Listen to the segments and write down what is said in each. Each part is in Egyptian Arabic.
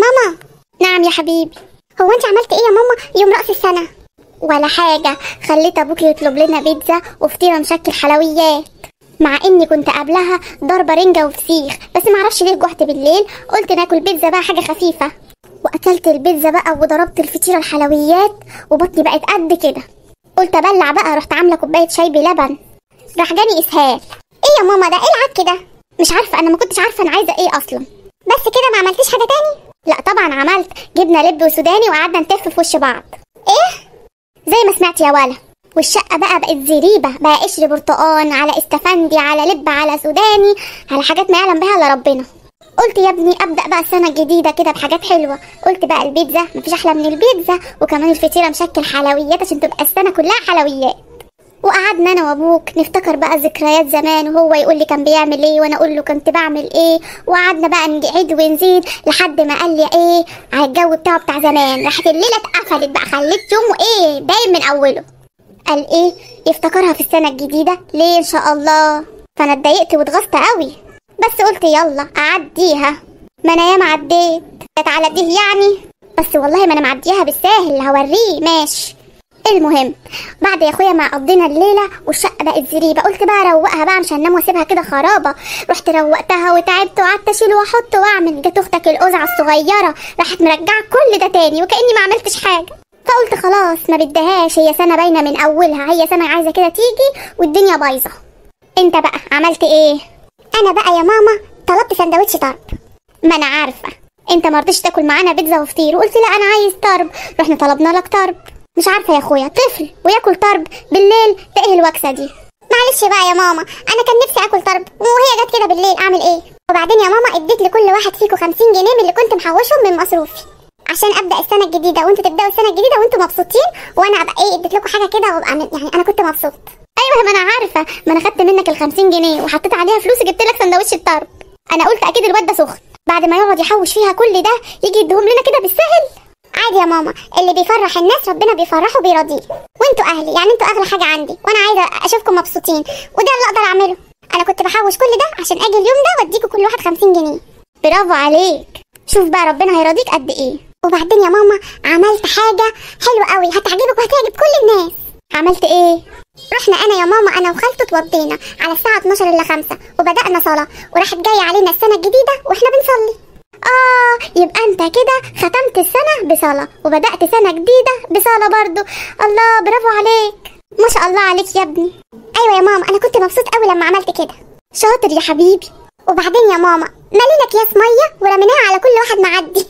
ماما نعم يا حبيبي هو انت عملت ايه يا ماما يوم راس السنه ولا حاجه خليت ابوك يطلب لنا بيتزا وفطيره مشكل حلويات مع اني كنت قبلها ضربه رنجه وفسيخ بس معرفش ليه جوعت بالليل قلت ناكل بيتزا بقى حاجه خفيفه واكلت البيتزا بقى وضربت الفطيره الحلويات وبطني بقت قد كده قلت ابلع بقى رحت عامله كوبايه شاي بلبن راح جاني اسهال ايه يا ماما ده ايه العك كده مش عارفه انا ما كنتش عارفه انا عايزه ايه اصلا بس كده ما عملتيش حاجه تاني لا طبعا عملت جبنا لب وسوداني وقعدنا نتف في وش بعض ايه زي ما سمعت يا ولا والشقه بقى بقت زريبه بقى قشر برتقان على استفندي على لب على سوداني على حاجات ما يعلم بها الا ربنا قلت يا ابني ابدا بقى السنه الجديده كده بحاجات حلوه قلت بقى البيتزا مفيش احلى من البيتزا وكمان الفطيره مشكل حلويات عشان تبقى السنه كلها حلويات وقعدنا انا وابوك نفتكر بقى ذكريات زمان وهو يقول لي كان بيعمل ايه وانا اقول له كنت بعمل ايه وقعدنا بقى نعيد ونزيد لحد ما قال لي ايه على الجو بتاعه بتاع زمان راحت الليله اتقفلت بقى خليت يومه ايه باين من اوله قال ايه يفتكرها في السنه الجديده ليه ان شاء الله فانا اتضايقت واتغصت قوي بس قلت يلا اعديها ما انا ياما عديت كانت على دي يعني بس والله ما انا معديها بالساهل هوريه ماشي المهم بعد يا اخويا ما قضينا الليله والشقه بقت زريبه قلت بقى اروقها بقى مش هنام واسيبها كده خرابه رحت روقتها وتعبت وقعدت اشيل واحط واعمل جت اختك القزعه الصغيره راحت مرجعه كل ده تاني وكاني ما عملتش حاجه فقلت خلاص ما بدهاش هي سنه باينه من اولها هي سنه عايزه كده تيجي والدنيا بايظه انت بقى عملت ايه انا بقى يا ماما طلبت سندوتش طرب ما انا عارفه انت ما رضيتش تاكل معانا بيتزا وفطير وقلت لا انا عايز طرب رحنا طلبنا لك طرب مش عارفه يا اخويا طفل وياكل طرب بالليل ده ايه الوكسه دي معلش بقى يا ماما انا كان نفسي اكل طرب وهي جت كده بالليل اعمل ايه وبعدين يا ماما اديت لكل واحد فيكم 50 جنيه من اللي كنت محوشهم من مصروفي عشان ابدا السنه الجديده وانتوا تبداوا السنه الجديده وانتوا مبسوطين وانا ابقى ايه اديت لكم حاجه كده وابقى من- يعني انا كنت مبسوط ايوه ما انا عارفه ما انا خدت منك ال 50 جنيه وحطيت عليها فلوس جبت لك سندوتش الطرب انا قلت اكيد الواد ده سخن بعد ما يقعد يحوش فيها كل ده يجي يديهم لنا كده بالسهل عادي يا ماما اللي بيفرح الناس ربنا بيفرحه وبيرضيه وانتوا اهلي يعني انتوا اغلى حاجه عندي وانا عايزه اشوفكم مبسوطين وده اللي اقدر اعمله انا كنت بحوش كل ده عشان اجي اليوم ده واديكوا كل واحد 50 جنيه برافو عليك شوف بقى ربنا هيرضيك قد ايه وبعدين يا ماما عملت حاجه حلوه قوي هتعجبك وهتعجب كل الناس عملت ايه رحنا انا يا ماما انا وخالته اتوضينا على الساعه 12 الا 5 وبدانا صلاه وراحت جايه علينا السنه الجديده واحنا بنصلي اه يبقى انت كده ختمت السنه بصلاه وبدات سنه جديده بصلاه برضو الله برافو عليك ما شاء الله عليك يا ابني ايوه يا ماما انا كنت مبسوط قوي لما عملت كده شاطر يا حبيبي وبعدين يا ماما مالينا اكياس ميه ورميناها على كل واحد معدي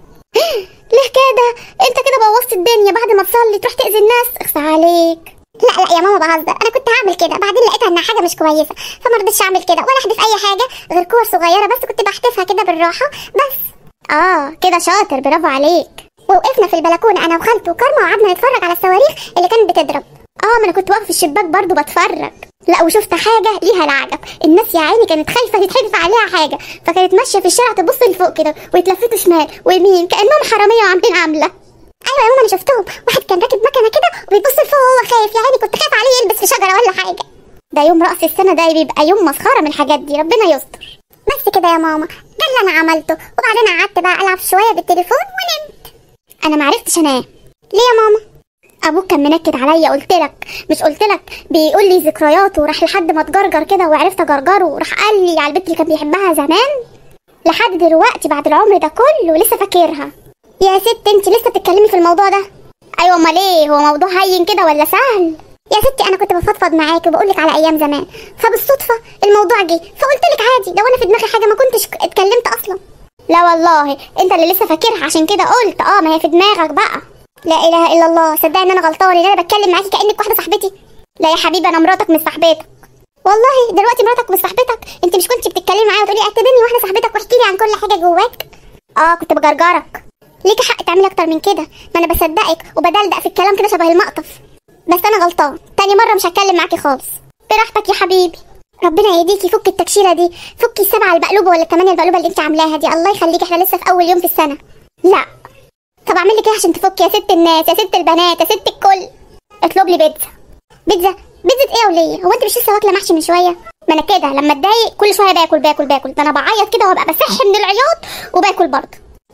ليه كده انت كده بوظت الدنيا بعد ما تصلي تروح تاذي الناس اخس عليك لا لا يا ماما بهزر انا كنت هعمل كده بعدين لقيتها انها حاجه مش كويسه فما رضيتش اعمل كده ولا احدف اي حاجه غير كور صغيره بس كنت بحتفها كده بالراحه بس اه كده شاطر برافو عليك ووقفنا في البلكونه انا وخالته وكارما وقعدنا نتفرج على الصواريخ اللي كانت بتضرب اه ما انا كنت واقفه في الشباك برضو بتفرج لا وشفت حاجه ليها العجب الناس يا عيني كانت خايفه تتحدف عليها حاجه فكانت ماشيه في الشارع تبص لفوق كده ويتلفتوا شمال ويمين كانهم حراميه وعاملين عامله ايوه يا ماما انا شفتهم واحد كان راكب مكنه كده وبيبص لفوق وهو خايف يا عيني كنت خايف عليه يلبس في شجره ولا حاجه ده يوم راس السنه ده بيبقى يوم مسخره من الحاجات دي ربنا يستر بس كده يا ماما ده اللي انا عملته وبعدين قعدت بقى العب شويه بالتليفون ونمت انا معرفتش انام ليه يا ماما ابوك كان منكد عليا قلت لك مش قلت لك بيقول لي ذكرياته وراح لحد ما اتجرجر كده وعرفت اجرجره وراح قال لي على البنت اللي كان بيحبها زمان لحد دلوقتي بعد العمر ده كله لسه فاكرها يا ست انت لسه بتتكلمي في الموضوع ده ايوه امال ايه هو موضوع هين كده ولا سهل يا ستي انا كنت بفضفض معاكي وبقول لك على ايام زمان فبالصدفه الموضوع جه فقلت لك عادي لو انا في دماغي حاجه ما كنتش اتكلمت اصلا لا والله انت اللي لسه فاكرها عشان كده قلت اه ما هي في دماغك بقى لا اله الا الله صدقني ان انا غلطانه ان انا بتكلم معاكي كانك واحده صاحبتي لا يا حبيبي انا مراتك مش صاحبتك والله دلوقتي مراتك مش صاحبتك انت مش كنتي بتتكلمي معايا وتقولي اعتبرني واحده صاحبتك واحكي لي عن كل حاجه جواك اه كنت بجرجرك ليكي حق تعملي اكتر من كده ما انا بصدقك وبدلدق في الكلام كده شبه المقطف بس انا غلطان تاني مره مش هتكلم معاكي خالص براحتك يا حبيبي ربنا يهديكي فكي التكشيره دي فكي السبعه البقلوبه ولا الثمانيه البقلوبه اللي انت عاملاها دي الله يخليكي احنا لسه في اول يوم في السنه لا طب اعمل لك ايه عشان تفكي يا ست الناس يا ست البنات يا ست الكل اطلب لي بيتزا بيتزا بيتزا ايه يا وليه هو انت مش لسه واكله محشي من شويه ما انا كده لما اتضايق كل شويه باكل باكل باكل ده انا بعيط كده وابقى بصح من العياط وباكل برضه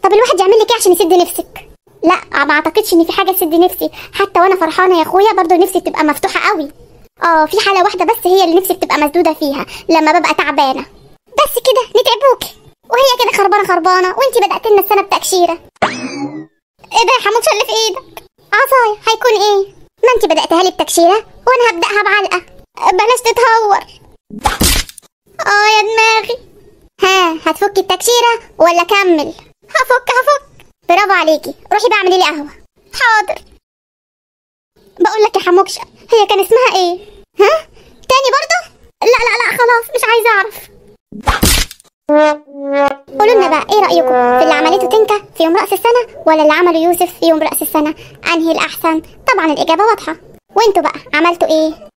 طب الواحد يعمل لك ايه عشان يسد نفسك لا ما اعتقدش ان في حاجه تسد نفسي حتى وانا فرحانه يا اخويا برضو نفسي بتبقى مفتوحه قوي اه في حاله واحده بس هي اللي نفسي بتبقى مسدوده فيها لما ببقى تعبانه بس كده نتعبوكي وهي كده خربانه خربانه وانتي بدات لنا السنه بتكشيره ايه ده يا حموش اللي في ايدك عصاية هيكون ايه ما انتي بداتها لي بتكشيره وانا هبداها بعلقه بلاش تتهور اه يا دماغي ها هتفكي التكشيره ولا كمل هفك هفك برافو عليكي روحي بقى اعملي لي قهوه حاضر بقول لك يا حموكشه هي كان اسمها ايه ها تاني برضه لا لا لا خلاص مش عايزه اعرف قولوا لنا بقى ايه رايكم في اللي عملته تنكا في يوم راس السنه ولا اللي عمله يوسف في يوم راس السنه انهي الاحسن طبعا الاجابه واضحه وانتوا بقى عملتوا ايه